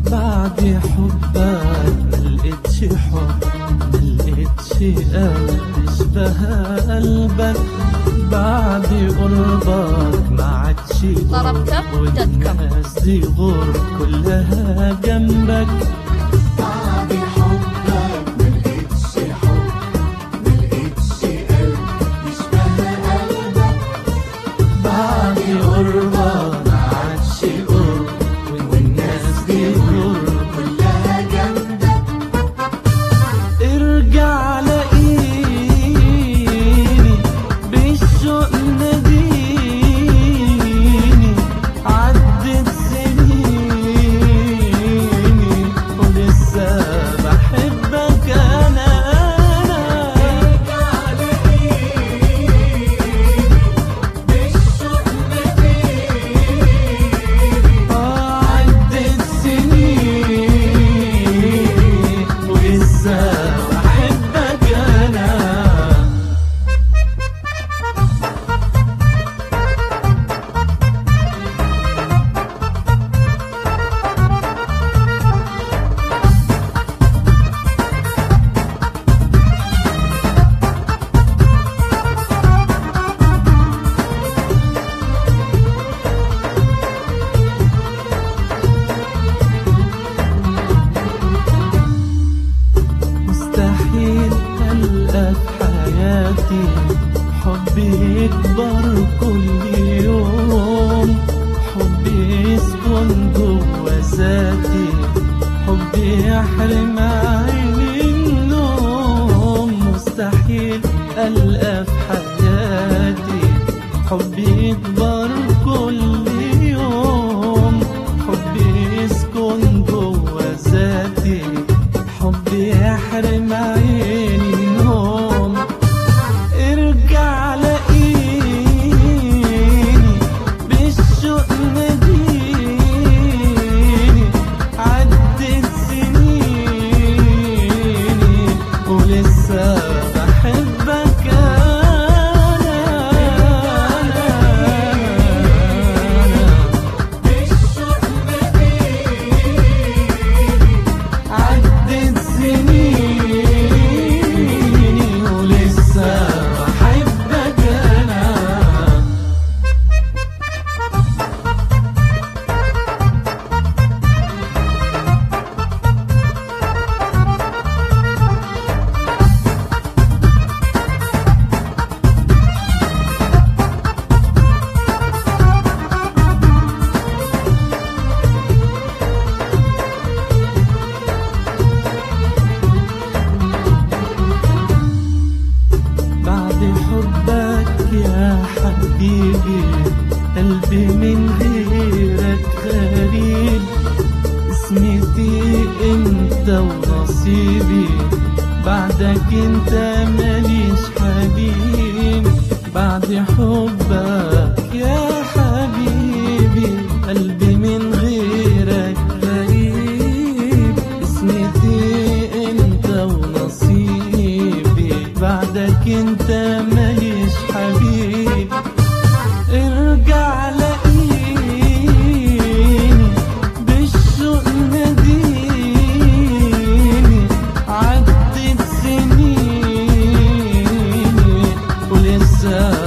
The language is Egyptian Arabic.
بعد حبك ملقتش حب ملقتش قلب يشبه قلبك بعد قربك ما عادش طربكة دوت كوم. والناس دي غر كلها جنبك بعد حبك ملقتش حب ملقتش قلب يشبه قلبك بعد قربك ما عادش قرب والناس دي غر كلها جنبك ارجع لاقيني بالشوق ناديني عدت سنيني ولسه بحبك انا آه، عدت سنيني ولسه بحبك انا مستحيل ألقى في حياتي حبي يكبر كل يوم حبي يسكن جوا ذاتي حبي يحرم عيني النوم مستحيل ألقى في حياتي حبي يكبر كل يوم حبي يسكن جوا ذاتي حبي يحرم عيني النوم ارجع لاقيني بالشوق ناديني عدت سنيني ولسه بحبك انا عدت سنيني ولسه بحبك انا بعد حبك يا حبيبي قلبي من غيرك غريب اسمتي انت ونصيبي بعدك انت ماليش حبيب بعد حبك يا حبيبي قلبي من غيرك غريب اسمتي انت ونصيبي بعدك انت ماليش حبيب ارجع لاقيني بالشوق ناديني عدت سنيني ولسه